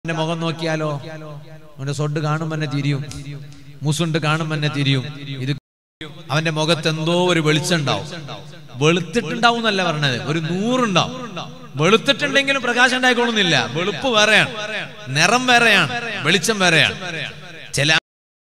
അവന്റെ മുഖം നോക്കിയാലോ അവന്റെ സൊഡ് കാണുമ്പോ തന്നെ തിരിയും മുസുണ്ട് കാണുമ്പോ തന്നെ തിരിയും ഇത് അവന്റെ മുഖത്ത് എന്തോ ഒരു വെളിച്ചുണ്ടാവും വെളുത്തിട്ടുണ്ടാവും എന്നല്ല പറഞ്ഞത് ഒരു നൂറുണ്ടാവും വെളുത്തിട്ടുണ്ടെങ്കിലും പ്രകാശം ഉണ്ടായിക്കൊള്ളുന്നില്ല വെളുപ്പ് വേറെയാണ് നിറം വേറെയാണ് വെളിച്ചം വേറെയാണ് ചില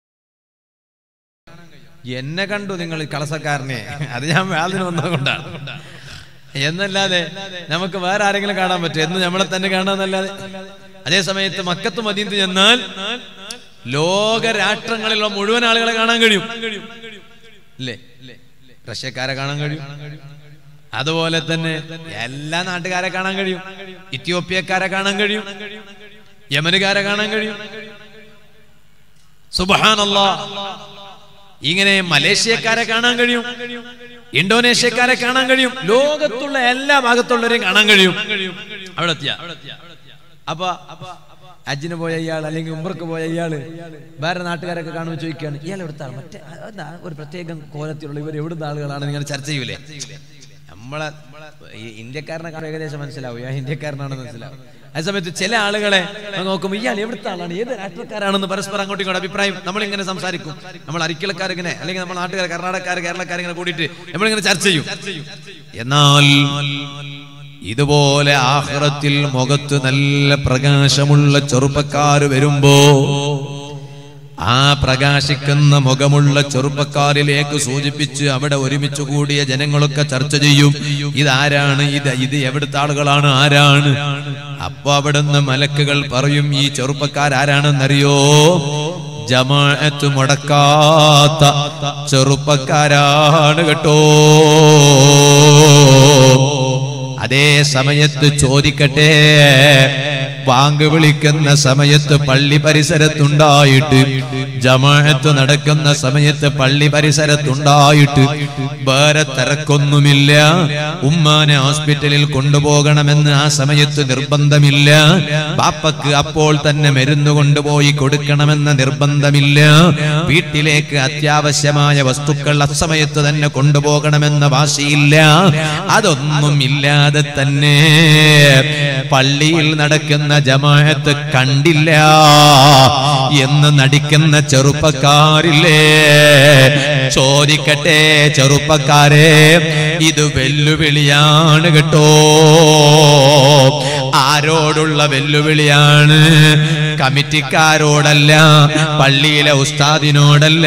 എന്നെ കണ്ടു നിങ്ങൾ ഈ കളസക്കാരനെ അത് ഞാൻ വേദിന് വന്നതുകൊണ്ടാണ് എന്നല്ലാതെ നമുക്ക് വേറെ ആരെങ്കിലും കാണാൻ പറ്റും എന്ന് നമ്മളെ തന്നെ കാണാന്നല്ലാതെ അതേ സമയത്ത് മക്കത്ത് മദീനത്ത് ചെന്നാൽ ലോക രാഷ്ട്രങ്ങളിലുള്ള മുഴുവൻ ആളുകളെ കാണാൻ കഴിയും ഇല്ലേ റഷ്യക്കാരെ കാണാൻ കഴിയും അതുപോലെ തന്നെ എല്ലാ നാട്ടുകാരെ കാണാൻ കഴിയും ഇത്യോപ്യക്കാരെ കാണാൻ കഴിയും യമനുകാരെ കാണാൻ കഴിയും സുബഹാനല്ലാ ഇങ്ങനെ മലേഷ്യക്കാരെ കാണാൻ കഴിയും ഇന്തോനേഷ്യക്കാരെ കാണാൻ കഴിയും ലോകത്തുള്ള എല്ലാ ഭാഗത്തുള്ളവരെയും കാണാൻ കഴിയും അവിടെ എത്തിയ അപ്പൊ അജിന് പോയ ഇയാൾ അല്ലെങ്കിൽ ഉമ്മർക്ക് പോയ ഇയാള് വേറെ നാട്ടുകാരൊക്കെ കാണുമ്പോൾ ചോദിക്കുകയാണ് ഇയാൾ എവിടുത്തെ ആൾ മറ്റേ അതെന്താ ഒരു പ്രത്യേകം കോലത്തിലുള്ള ഇവർ എവിടുന്ന ആളുകളാണ് നിങ്ങൾ ചർച്ച ചെയ്യൂലേ നമ്മളെ ഈ ഇന്ത്യക്കാരനെ കാണുമ്പോൾ ഏകദേശം മനസ്സിലാവും ഞാൻ ഇന്ത്യക്കാരനാണെന്ന് മനസ്സിലാവും അതേ സമയത്ത് ചില ആളുകളെ നോക്കുമ്പോൾ ഇയാൾ എവിടുത്തെ ആളാണ് ഏത് രാഷ്ട്രക്കാരാണെന്ന് പരസ്പരം അങ്ങോട്ടും ഇങ്ങോട്ടും അഭിപ്രായം നമ്മളിങ്ങനെ സംസാരിക്കും നമ്മൾ അരിക്കലക്കാരിങ്ങനെ അല്ലെങ്കിൽ നമ്മൾ നാട്ടുകാർ കർണാടകക്കാർ കേരളക്കാർ ഇങ്ങനെ കൂടിയിട്ട് നമ്മളിങ്ങനെ ചർച്ച ചെയ്യും എന്നാൽ ഇതുപോലെ ആഹ്റത്തിൽ മുഖത്ത് നല്ല പ്രകാശമുള്ള ചെറുപ്പക്കാർ വരുമ്പോ ആ പ്രകാശിക്കുന്ന മുഖമുള്ള ചെറുപ്പക്കാരിലേക്ക് സൂചിപ്പിച്ച് അവിടെ ഒരുമിച്ച് കൂടിയ ജനങ്ങളൊക്കെ ചർച്ച ചെയ്യും ഇതാരാണ് ഇത് ഇത് എവിടുത്തെ ആളുകളാണ് ആരാണ് അപ്പൊ അവിടുന്ന് മലക്കുകൾ പറയും ഈ ചെറുപ്പക്കാരാരാണെന്നറിയോ ജമാഅത്ത് മുടക്കാത്ത ചെറുപ്പക്കാരാണ് കേട്ടോ അതേ സമയത്ത് ചോദിക്കട്ടെ ബാങ്ക് വിളിക്കുന്ന സമയത്ത് പള്ളി പരിസരത്തുണ്ടായിട്ട് ജമാഅത്ത് നടക്കുന്ന സമയത്ത് പള്ളി പരിസരത്തുണ്ടായിട്ട് വേറെ തിരക്കൊന്നുമില്ല ഉമ്മാനെ ഹോസ്പിറ്റലിൽ കൊണ്ടുപോകണമെന്ന് ആ സമയത്ത് നിർബന്ധമില്ല ബാപ്പക്ക് അപ്പോൾ തന്നെ മരുന്ന് കൊണ്ടുപോയി കൊടുക്കണമെന്ന നിർബന്ധമില്ല വീട്ടിലേക്ക് അത്യാവശ്യമായ വസ്തുക്കൾ അസമയത്ത് തന്നെ കൊണ്ടുപോകണമെന്ന വാശിയില്ല അതൊന്നും ഇല്ലാതെ തന്നെ പള്ളിയിൽ നടക്കുന്ന ജമാഅത്ത് കണ്ടില്ല എന്ന് നടിക്കുന്ന ചെറുപ്പക്കാരില്ലേ ചോദിക്കട്ടെ ചെറുപ്പക്കാരെ ഇത് വെല്ലുവിളിയാണ് കേട്ടോ ആരോടുള്ള വെല്ലുവിളിയാണ് കമ്മിറ്റിക്കാരോടല്ല പള്ളിയിലെ ഉസ്താദിനോടല്ല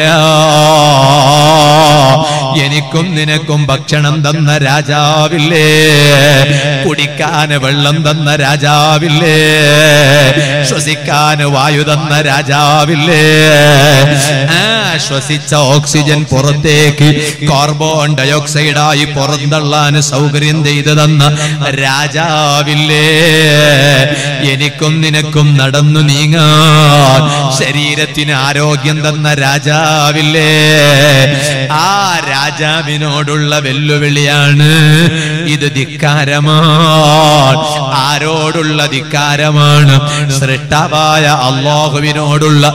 എനിക്കും നിനക്കും ഭക്ഷണം തന്ന രാജാവില്ലേ കുടിക്കാന് വെള്ളം തന്ന രാജാവില്ലേ ശ്വസിക്കാന് വായു തന്ന രാജാവില്ലേ ആ ശ്വസിച്ച ഓക്സിജൻ പുറത്തേക്ക് കാർബൺ ഡയോക്സൈഡായി പുറന്തള്ളാൻ സൗകര്യം ചെയ്തു തന്ന രാജാവില്ലേ എനിക്കും നിനക്കും നടന്നു നീങ്ങാൻ ശരീരത്തിന് ആരോഗ്യം തന്ന രാജാവില്ലേ ആ രാജാവിനോടുള്ള വെല്ലുവിളിയാണ് ഇത് ധിക്കാരമാണ് ആരോടുള്ള ധിക്കാരമാണ് സൃഷ്ടാവായ അള്ളാഹുവിനോടുള്ള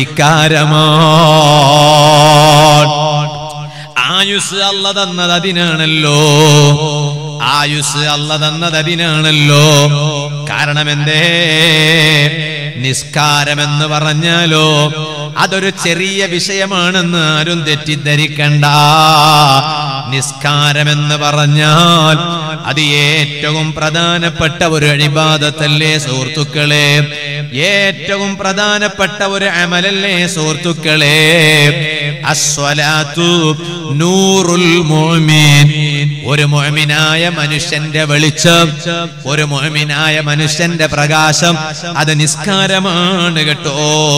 ധിക്കാരമാണ് ആയുസ് അല്ല തന്നത് അതിനാണല്ലോ ആയുസ് അല്ല തന്നത് അതിനാണല്ലോ കാരണം എന്തേ നിസ്കാരമെന്ന് പറഞ്ഞാലോ അതൊരു ചെറിയ വിഷയമാണെന്ന് ആരും തെറ്റിദ്ധരിക്കണ്ട നിസ്കാരമെന്ന് പറഞ്ഞാൽ അത് ഏറ്റവും പ്രധാനപ്പെട്ട ഒരു അഴിബാദത്തല്ലേ സുഹൃത്തുക്കളെ ഏറ്റവും പ്രധാനപ്പെട്ട ഒരു അമലല്ലേ സുഹൃത്തുക്കളെ അസ്വലാത്തു നൂറുൽ മുഅ്മിൻ ഒരു മുഅ്മിനായ മനുഷ്യന്റെ വെളിച്ചം ഒരു മുഅ്മിനായ മനുഷ്യന്റെ പ്രകാശം അത് നിസ്കാരമാണ് കേട്ടോ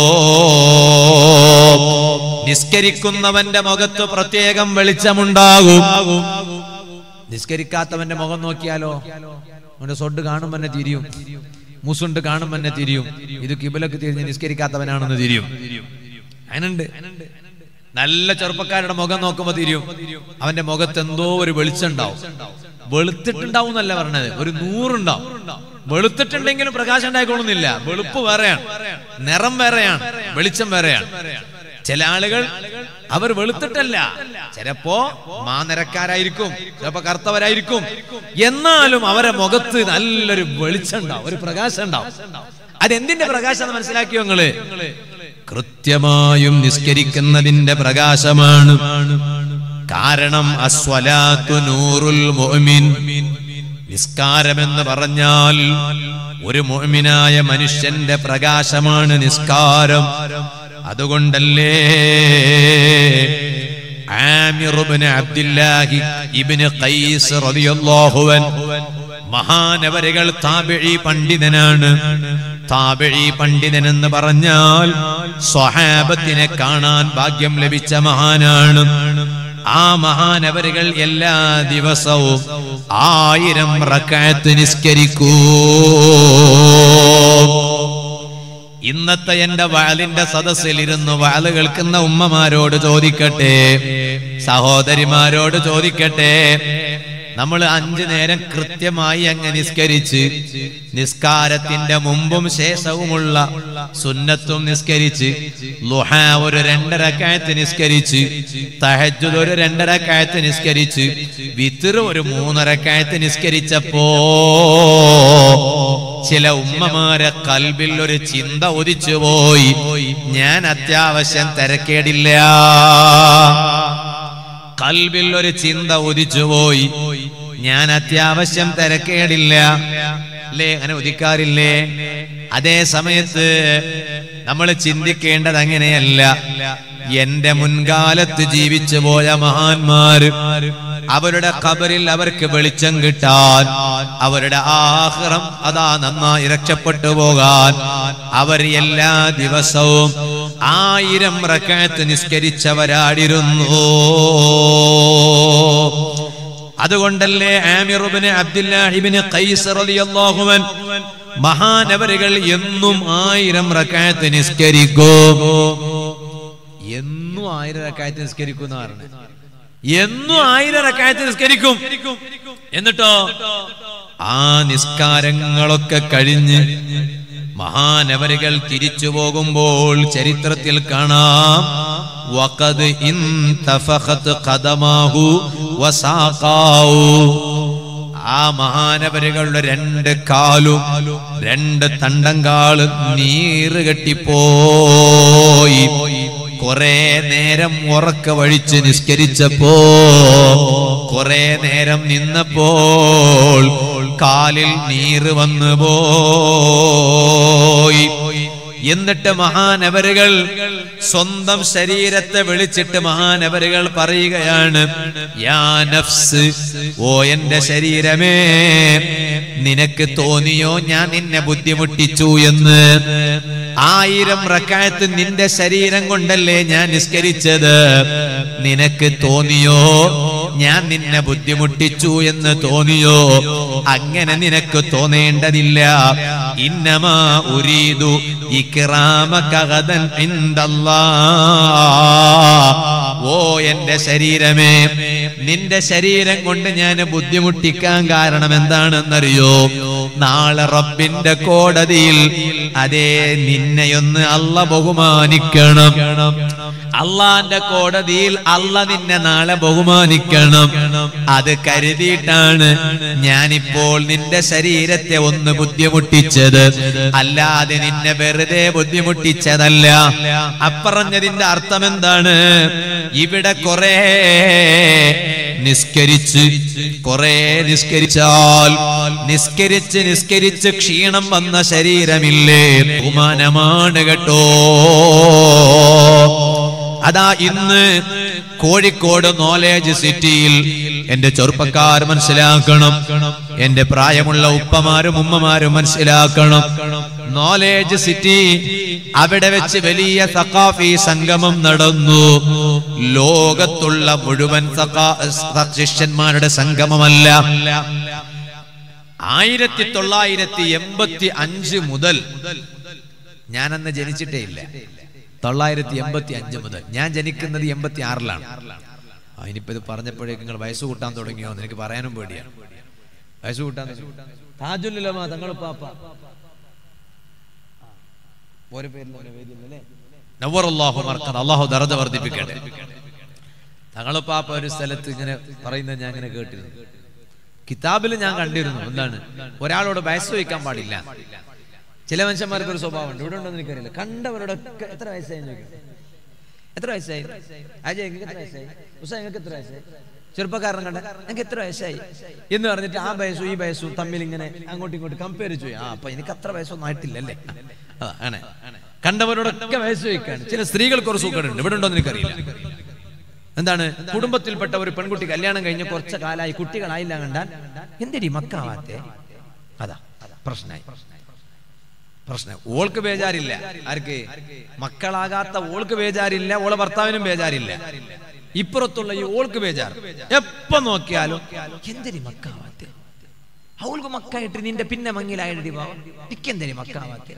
നിസ്കരിക്കുന്നവന്റെ മുഖത്ത് പ്രത്യേകം വെളിച്ചമുണ്ടാകും നിസ്കരിക്കാത്തവന്റെ മുഖം നോക്കിയാലോ അവന്റെ സൊഡ് കാണുമ്പോ തന്നെ തിരിയും മുസുണ്ട് കാണുമ്പോ തന്നെ തിരിയും ഇത് കിബിലക്ക് തിരിഞ്ഞ് നിസ്കരിക്കാത്തവനാണെന്ന് തിരിയും അതിനുണ്ട് നല്ല ചെറുപ്പക്കാരുടെ മുഖം നോക്കുമ്പോ തിരിയും അവന്റെ മുഖത്ത് എന്തോ ഒരു വെളിച്ചുണ്ടാവും വെളുത്തിട്ടുണ്ടാവും എന്നല്ല പറഞ്ഞത് ഒരു നൂറുണ്ടാവും വെളുത്തിട്ടുണ്ടെങ്കിലും പ്രകാശം ഉണ്ടായിക്കൊള്ളുന്നില്ല വെളുപ്പ് വേറെയാണ് നിറം വേറെയാണ് വെളിച്ചം വേറെയാണ് ചില ആളുകൾ അവർ വെളുത്തിട്ടല്ല ചിലപ്പോ മാനിരക്കാരായിരിക്കും ചിലപ്പോ കറുത്തവരായിരിക്കും എന്നാലും അവരെ മുഖത്ത് നല്ലൊരു വെളിച്ചം ഉണ്ടാവും ഒരു പ്രകാശം ഉണ്ടാവും അതെന്തിന്റെ പ്രകാശം മനസ്സിലാക്കിയോ നിങ്ങള് കൃത്യമായും നിസ്കരിക്കുന്നതിന്റെ പ്രകാശമാണ് കാരണം അസ്വലാത്തു നൂറുൽ മുഅ്മിൻ നിസ്കാരമെന്ന് പറഞ്ഞാൽ ഒരു മുഅ്മിനായ മനുഷ്യന്റെ പ്രകാശമാണ് നിസ്കാരം അതുകൊണ്ടല്ലേ ആമിർ ഇബ്നു അബ്ദുല്ലാഹി ഇബ്നു ഖൈസ് റളിയല്ലാഹു അൻഹു മഹാനവരുകൾ താബിഴി പണ്ഡിതനാണ് താബിഴി പണ്ഡിതൻ എന്ന് പറഞ്ഞാൽ സ്വഹാബത്തിനെ കാണാൻ ഭാഗ്യം ലഭിച്ച മഹാനാണ് ആ മഹാനവരുകൾ എല്ലാ ദിവസവും ആയിരം റക്കാത്ത് നിസ്കരിക്കൂ ഇന്നത്തെ എന്റെ വാലിന്റെ സദസ്സിലിരുന്ന് വാല് കേൾക്കുന്ന ഉമ്മമാരോട് ചോദിക്കട്ടെ സഹോദരിമാരോട് ചോദിക്കട്ടെ നമ്മൾ അഞ്ചു നേരം കൃത്യമായി അങ്ങ് നിസ്കരിച്ച് നിസ്കാരത്തിന്റെ മുമ്പും ശേഷവുമുള്ള സുന്നത്തും നിസ്കരിച്ച് ലുഹ ഒരു രണ്ടരക്കായത്ത് നിസ്കരിച്ച് തഹജുദ് ഒരു രണ്ടരക്കായത്ത് നിസ്കരിച്ച് വിത്തിർ ഒരു മൂന്നരക്കായത്ത് നിസ്കരിച്ചപ്പോ ചില ഉമ്മമാരെ കൽബിൽ ഒരു ചിന്ത ഉദിച്ചു പോയി ഞാൻ അത്യാവശ്യം തിരക്കേടില്ല കൽബിൽ ഒരു ചിന്ത ഉദിച്ചുപോയി ഞാൻ അത്യാവശ്യം തിരക്കേടില്ല അല്ലേ അങ്ങനെ ഉദിക്കാറില്ലേ അതേ സമയത്ത് നമ്മൾ ചിന്തിക്കേണ്ടത് അങ്ങനെയല്ല എന്റെ മുൻകാലത്ത് ജീവിച്ചു പോയ മഹാന്മാര് അവരുടെ ഖബറിൽ അവർക്ക് വെളിച്ചം കിട്ടാൻ അവരുടെ ആഹ്റം അതാ നന്നായി രക്ഷപ്പെട്ടു പോകാൻ അവർ എല്ലാ ദിവസവും ആയിരം റക്കാത്ത് നിസ്കരിച്ചവരാടിരുന്നു അതുകൊണ്ടല്ലേ ആമിറുബിന് അബ്ദുല്ലാഹിബിന് ഖൈസ് റളിയല്ലാഹു അൻ മഹാനവരുകൾ എന്നും ആയിരം റക്കാത്ത് നിസ്കരിക്കും എന്നും ആയിരം റക്കാത്ത് നിസ്കരിക്കും എന്ന് പറഞ്ഞത് എന്നും ആയിരം റക്കാത്ത് നിസ്കരിക്കും എന്നിട്ടോ ആ നിസ്കാരങ്ങളൊക്കെ കഴിഞ്ഞ് മഹാനവരുകൾ തിരിച്ചു പോകുമ്പോൾ ചരിത്രത്തിൽ കാണാം വഖദ് ഇൻതഫഖത് ഖദമാഹു വസാഖാഹു ആ മഹാനവരുകളുടെ രണ്ട് കാലും രണ്ട് തണ്ടങ്കാലും നീറ് കെട്ടിപ്പോയി കുറെ നേരം ഉറക്ക വഴിച്ച് നിസ്കരിച്ചപ്പോ കുറെ നേരം നിന്നപ്പോൾ കാലിൽ നീറ് വന്നു പോയി എന്നിട്ട് മഹാനവരുകൾ സ്വന്തം ശരീരത്തെ വിളിച്ചിട്ട് മഹാനവരുകൾ പറയുകയാണ് യാ നഫ്സ് ഓ എന്റെ ശരീരമേ നിനക്ക് തോന്നിയോ ഞാൻ നിന്നെ ബുദ്ധിമുട്ടിച്ചു എന്ന് ആയിരം റക്കായത്ത് നിന്റെ ശരീരം കൊണ്ടല്ലേ ഞാൻ നിസ്കരിച്ചത് നിനക്ക് തോന്നിയോ ഞാൻ നിന്നെ ബുദ്ധിമുട്ടിച്ചു എന്ന് തോന്നിയോ അങ്ങനെ നിനക്ക് തോന്നേണ്ടതില്ല ഇന്നമാ ഉരീദു ഇക്റാമകഗദൻ ഇൻദല്ലാ ഓ എന്റെ ശരീരമേ നിന്റെ ശരീരം കൊണ്ട് ഞാൻ ബുദ്ധിമുട്ടിക്കാൻ കാരണം എന്താണെന്നറിയോ നാളെ റബ്ബിന്റെ കോടതിയിൽ അതേ നിന്നെയൊന്ന് അല്ല ബഹുമാനിക്കണം അള്ളാന്റെ കോടതിയിൽ അല്ല നിന്നെ നാളെ ബഹുമാനിക്കണം അത് കരുതിയിട്ടാണ് ഞാനിപ്പോൾ നിന്റെ ശരീരത്തെ ഒന്ന് ബുദ്ധിമുട്ടിച്ചത് അല്ലാതെ നിന്നെ വെറുതെ ബുദ്ധിമുട്ടിച്ചതല്ല അപ്പറഞ്ഞതിന്റെ അർത്ഥം എന്താണ് ഇവിടെ കുറെ നിസ്കരിച്ച് കുറെ നിസ്കരിച്ചാൽ നിസ്കരിച്ച് നിസ്കരിച്ച് ക്ഷീണം വന്ന ശരീരമില്ലേ ബഹുമാനമാണ് കേട്ടോ അതാ ഇന്ന് കോഴിക്കോട് നോളേജ് സിറ്റിയിൽ എന്റെ ചെറുപ്പക്കാർ മനസ്സിലാക്കണം എന്റെ പ്രായമുള്ള ഉപ്പമാരും ഉമ്മമാരും മനസ്സിലാക്കണം നോളേജ് സിറ്റി അവിടെ വെച്ച് വലിയ സഖാഫി സംഗമം നടന്നു ലോകത്തുള്ള മുഴുവൻ സഖാ- സ- ശിഷ്യന്മാരുടെ സംഗമമല്ല ആയിരത്തി തൊള്ളായിരത്തി എൺപത്തി അഞ്ച് മുതൽ ഞാനന്ന് ജനിച്ചിട്ടേ ഇല്ല തൊള്ളായിരത്തി എൺപത്തി അഞ്ച് മുതൽ ഞാൻ ജനിക്കുന്നത് എൺപത്തി ആറിലാണ് അതിനിപ്പോ ഇത് പറഞ്ഞപ്പോഴേക്ക് നിങ്ങൾ വയസ്സ് കൂട്ടാൻ തുടങ്ങിയോ എന്ന് എനിക്ക് പറയാനും പേടിയാണ് വയസ്സ് കൂട്ടാൻ താജുല്ലമാ തങ്ങൾ പാപ്പ ഒരു പേരിൽ നവറല്ലാഹു മർക്കത് അള്ളാഹു ദറജ വർദ്ധിപ്പിക്കട്ടെ തങ്ങളെ പാപ്പ ഒരു സ്ഥലത്ത് ഇങ്ങനെ പറയുന്നത് ഞാൻ ഇങ്ങനെ കേട്ടിരുന്നു കിതാബിൽ ഞാൻ കണ്ടിരുന്നു എന്താണ് ഒരാളോട് വയസ്സ് വയ്ക്കാൻ പാടില്ല ചില മനുഷ്യന്മാർക്ക് ഒരു സ്വഭാവമുണ്ട് ഇവിടെ ഉണ്ടോ എന്ന് എനിക്കറിയില്ല കണ്ടവരോടൊക്കെ എത്ര വയസ്സായി ചോദിക്കും എത്ര വയസ്സായി അജയ് നിങ്ങൾക്ക് എത്ര വയസ്സായി ഉസ നിങ്ങൾക്ക് എത്ര വയസ്സായി ചെറുപ്പക്കാരൻ കണ്ട നിങ്ങൾക്ക് എത്ര വയസ്സായി എന്ന് പറഞ്ഞിട്ട് ആ വയസ്സും ഈ വയസ്സും തമ്മിൽ ഇങ്ങനെ അങ്ങോട്ടും ഇങ്ങോട്ടും കമ്പയർ ചെയ്യും ആ അപ്പൊ എനിക്ക് അത്ര വയസ്സൊന്നും ആയിട്ടില്ലല്ലേ അതാ ആണ് കണ്ടവരോടൊക്കെ വയസ്സ് ചോദിക്കാണ് ചില സ്ത്രീകൾക്ക് ഒരു സൂക്കടുണ്ട് ഇവിടെ ഉണ്ടോ എന്ന് എനിക്കറിയില്ല എന്താണ് കുടുംബത്തിൽപ്പെട്ട ഒരു പെൺകുട്ടി കല്യാണം കഴിഞ്ഞ് കുറച്ച് കാലായി കുട്ടികളായില്ല കണ്ടാൽ എന്തിടി മക്കാവാത്തെ അതാ പ്രശ്നമായി പ്രശ്നം ഓൾക്ക് ബേജാരില്ല ആർക്ക് മക്കളാകാത്ത ഓൾക്ക് ബേജാരില്ല ഓളെ ഭർത്താവിനും ബേജാരില്ല ഇപ്പുറത്തുള്ള ഈ ഓൾക്ക് ബേജാർ എപ്പോ നോക്കിയാലും എന്തിനി മക്കാവാത്തെ അവൾക്ക് മക്കായിട്ട് നിന്റെ പിന്നെ മങ്ങിലായിടി നിക്കെന്തിനി മക്കാവാത്തെ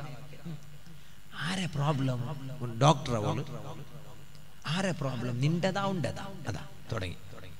ആരെ പ്രോബ്ലം ഡോക്ടർ അവള് ആരെ പ്രോബ്ലം നിന്റെതാ ഉണ്ടതാ അതാ തുടങ്ങി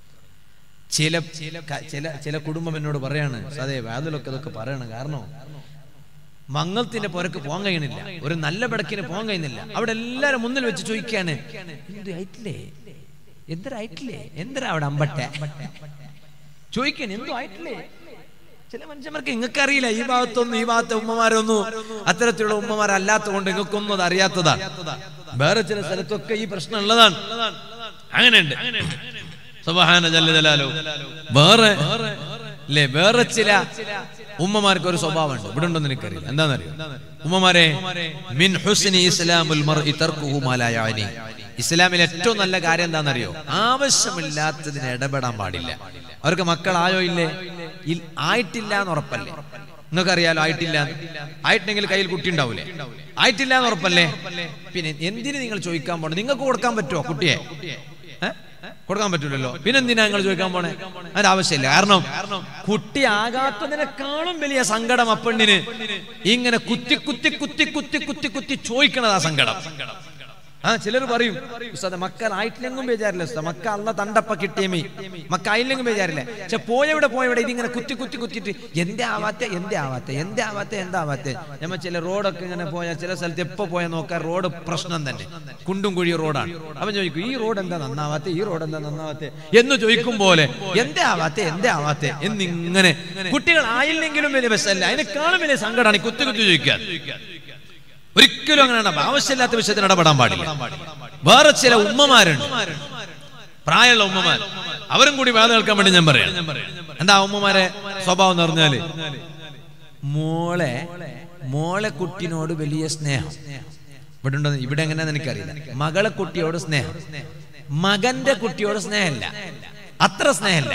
ചില ക- ചില ചില കുടുംബം എന്നോട് പറയാണ് അതെ വാതിലൊക്കെ ഇതൊക്കെ പറയണം കാരണം മംഗളത്തിന്റെ പുരക്ക് പോകാൻ കഴിയണില്ല ഒരു നല്ല ബടക്കിന് പോകാൻ കഴിയുന്നില്ല അവിടെ എല്ലാരും മുന്നിൽ വെച്ച് ചോദിക്കാണ് എന്ത് ആയിട്ടില്ലേ എന്തരായിട്ടില്ലേ എന്തരാ അവിടെ അമ്പട്ടെ ചോദിക്കാൻ എന്തോ ആയിട്ടില്ലേ ചില മനുഷ്യന്മാർക്ക് നിങ്ങൾക്ക് അറിയില്ല ഈ ഭാഗത്തൊന്നും ഈ ഭാഗത്തെ ഉമ്മമാരൊന്നും അത്തരത്തിലുള്ള ഉമ്മമാരല്ലാത്ത കൊണ്ട് നിങ്ങൾക്കൊന്നും അത് അറിയാത്തതാണ് വേറെ ചില സ്ഥലത്തൊക്കെ ഈ പ്രശ്നം ഉള്ളതാണ് അങ്ങനെയുണ്ട് സുബ്ഹാന ജല്ല ജലാലു വേറെ അല്ലേ വേറെ ചില ഉമ്മമാർക്ക് ഒരു സ്വഭാവമുണ്ട് ഇവിടെ ഉണ്ടെന്ന് എനിക്കറിയില്ല എന്താണെന്നറിയോ ഉമ്മമാരെ മിൻ ഹുസ്നി ഇസ്ലാമുൽ മർഇ തർക്കുഹു മാ ലാ യഅനി ഇസ്ലാമിൽ ഏറ്റവും നല്ല കാര്യം എന്താണെന്നറിയോ ആവശ്യമില്ലാത്തതിന് ഇടപെടാൻ പാടില്ല അവർക്ക് മക്കളായോ ഇല്ലേ ഇൽ- ആയിട്ടില്ല എന്ന് ഉറപ്പല്ലേ നിങ്ങൾക്കറിയാലോ ആയിട്ടില്ല എന്ന്. ആയിട്ടുണ്ടെങ്കിൽ കയ്യിൽ കുട്ടി ഉണ്ടാവൂലേ ആയിട്ടില്ല എന്ന് ഉറപ്പല്ലേ പിന്നെ എന്തിന് നിങ്ങൾ ചോദിക്കാൻ പോണേ നിങ്ങൾക്ക് കൊടുക്കാൻ പറ്റുമോ കുട്ടിയെ ഏ? കൊടുക്കാൻ പറ്റൂലല്ലോ പിന്നെന്തിനാ നിങ്ങൾ ചോദിക്കാൻ പോണേ അതിന്റെ ആവശ്യമില്ല കാരണം കുട്ടി ആകാത്തതിനേക്കാളും വലിയ സങ്കടം അപ്പെണ്ണിന് ഇങ്ങനെ കുത്തി കുത്തി കുത്തി കുത്തി കുത്തി കുത്തി ചോദിക്കണതാ സങ്കടം ആ ചിലർ പറയും ഉസ്താദെ മക്കൾ ആയിട്ടില്ലെങ്കിലും ബേജാറില്ല ഉസ്താദ് മക്ക അല്ല തണ്ടപ്പ കിട്ടിയമേ മക്ക ആയില്ലെങ്കിൽ ബേജാറില്ല പക്ഷെ പോയവിടെ പോയവിടെ ഇതിങ്ങനെ കുത്തി കുത്തി കുത്തിയിട്ട് എന്റെ ആവാത്തെ എന്റെ ആവാത്തെ എന്റെ ആവാത്തെ എന്താവാത്തെ നമ്മ ചില റോഡൊക്കെ ഇങ്ങനെ പോയാൽ ചില സ്ഥലത്ത് എപ്പോ പോയാൽ നോക്കാൻ റോഡ് പ്രശ്നം തന്നെ കുണ്ടും കുഴിയും റോഡാണ് അവൻ ചോദിക്കും ഈ റോഡ് എന്താ നന്നാവാത്തെ ഈ റോഡ് എന്താ നന്നാവാത്തെ എന്ന് ചോദിക്കും പോലെ എന്റെ ആവാത്തെ എന്റെ ആവാത്തെ എന്നിങ്ങനെ കുട്ടികൾ ആയില്ലെങ്കിലും വലിയ ബസ്സല്ല അതിനേക്കാളും വലിയ സങ്കടമാണ് ഈ കുത്തി കുത്തി ചോദിക്കാൻ ഒരിക്കലും അങ്ങനെ ഉണ്ടാ- ആവശ്യമില്ലാത്ത വിഷയത്തിൽ ഇടപെടാൻ പാടില്ല വേറെ ചില ഉമ്മമാരുണ്ട് പ്രായമുള്ള ഉമ്മമാർ അവരും കൂടി വേദ കേൾക്കാൻ വേണ്ടി ഞാൻ പറയാം എന്താ ആ ഉമ്മമാരെ സ്വഭാവം എന്ന് പറഞ്ഞാല് മോളെ മോളെ കുട്ടിനോട് വലിയ സ്നേഹം ഇവിടെ ഉണ്ടോ ഇവിടെ എങ്ങനെയാന്ന് എനിക്കറിയില്ല മകളെ കുട്ടിയോട് സ്നേഹം മകന്റെ കുട്ടിയോട് സ്നേഹമില്ല അത്ര സ്നേഹമില്ല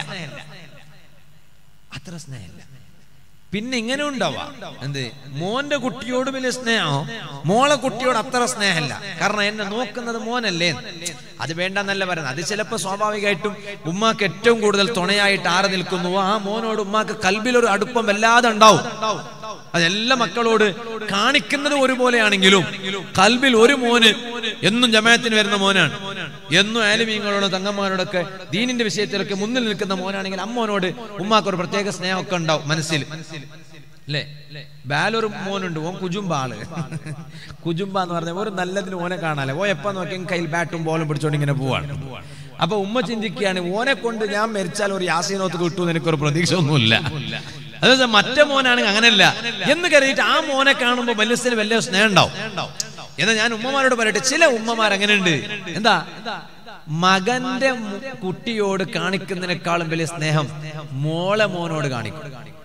അത്ര സ്നേഹമില്ല പിന്നെ ഇങ്ങനെ ഉണ്ടാവാം എന്ത് മോന്റെ കുട്ടിയോട് വലിയ സ്നേഹം മോളെ കുട്ടിയോട് അത്ര സ്നേഹമില്ല കാരണം എന്നെ നോക്കുന്നത് മോനല്ലേ അത് വേണ്ടെന്നല്ല പറയുന്നത് അത് ചിലപ്പോൾ സ്വാഭാവികമായിട്ടും ഉമ്മാക്ക് ഏറ്റവും കൂടുതൽ തുണയായിട്ട് ആറ് നിൽക്കുന്നുവോ ആ മോനോട് ഉമ്മാക്ക് കൽബിലൊരു അടുപ്പം വല്ലാതെ ഉണ്ടാവും അതെല്ലാ മക്കളോട് കാണിക്കുന്നത് ഒരുപോലെയാണെങ്കിലും കൽബിൽ ഒരു മോന് എന്നും ജമായത്തിന് വരുന്ന മോനാണ് എന്നും ആലിമീങ്ങളോടും തങ്ങന്മാരോടൊക്കെ ദീനിന്റെ വിഷയത്തിലൊക്കെ മുന്നിൽ നിൽക്കുന്ന മോനാണെങ്കിൽ അമ്മോനോട് ഉമ്മാക്ക് ഒരു പ്രത്യേക സ്നേഹമൊക്കെ ഉണ്ടാവും മനസ്സിൽ അല്ലേ ബാലൊരു മോനുണ്ട് ഓൻ കുജുമ്പ ആള് കുജുമ്പ എന്ന് പറഞ്ഞ ഒരു നല്ലതിന് ഓനെ കാണാല്ലേ ഓ എപ്പോ നോക്കി കയ്യിൽ ബാറ്റും ബോളും പിടിച്ചോണ്ട് ഇങ്ങനെ പോവാണ് അപ്പൊ ഉമ്മ ചിന്തിക്കുകയാണ് ഓനെ കൊണ്ട് ഞാൻ മരിച്ചാൽ ഒരു യാസീനോത്ത് കിട്ടുമെന്ന് എനിക്കൊരു പ്രതീക്ഷ ഒന്നുമില്ല അതായത് മറ്റേ മോനാണെങ്കിൽ അങ്ങനെയല്ല എന്ന് കരുതിയിട്ട് ആ മോനെ കാണുമ്പോൾ മനസ്സിന് വലിയ സ്നേഹം ഉണ്ടാവും എന്നാ ഞാൻ ഉമ്മമാരോട് പറയട്ടെ ചില ഉമ്മമാർ അങ്ങനെയുണ്ട് എന്താ മകന്റെ മു- കുട്ടിയോട് കാണിക്കുന്നതിനേക്കാളും വലിയ സ്നേഹം മോളെ മോനോട് കാണിക്കും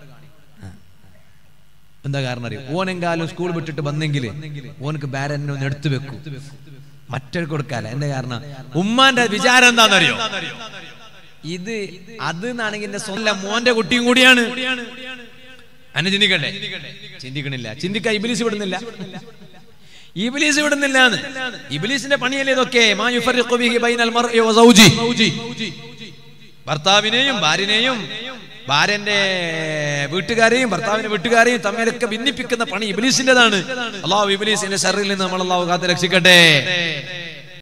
എന്താ കാരണം അറിയോ ഓനെങ്കാലും സ്കൂൾ വിട്ടിട്ട് വന്നെങ്കിൽ ഓനക്ക് ബാരനെ ഒന്ന് എടുത്തു വെക്കും മറ്റൊരു കൊടുക്കാല എന്താ കാരണം ഉമ്മാന്റെ വിചാരം എന്താണെന്നറിയോ ഇത് അത് എന്നാണെങ്കിൽ എന്റെ സ്വന്തം മോന്റെ കുട്ടിയും കൂടിയാണ് അന്നെ ചിന്തിക്കണ്ടേ ചിന്തിക്കണില്ല ചിന്തിക്കാൻ ഇബിലിസ് വിടുന്നില്ല ഇബിലീസ് വിടുന്നില്ല ഇബിലീസിന്റെ പണിയല്ലേ ഇതൊക്കെ മാ യുഫർരിഖു ബിഹി ബൈനൽ മർഇ വ സൗജി ഭർത്താവിനെയും ഭാര്യനെയും ഭാര്യന്റെ വീട്ടുകാരെയും ഭർത്താവിന്റെ വീട്ടുകാരെയും തമ്മിലൊക്കെ ഭിന്നിപ്പിക്കുന്ന പണി ഇബിലീസിന്റേതാണ് അള്ളാഹു ഇബിലീസിന്റെ ശറിൽ നിന്ന് നമ്മൾ അള്ളാഹു കാത്ത് രക്ഷിക്കട്ടെ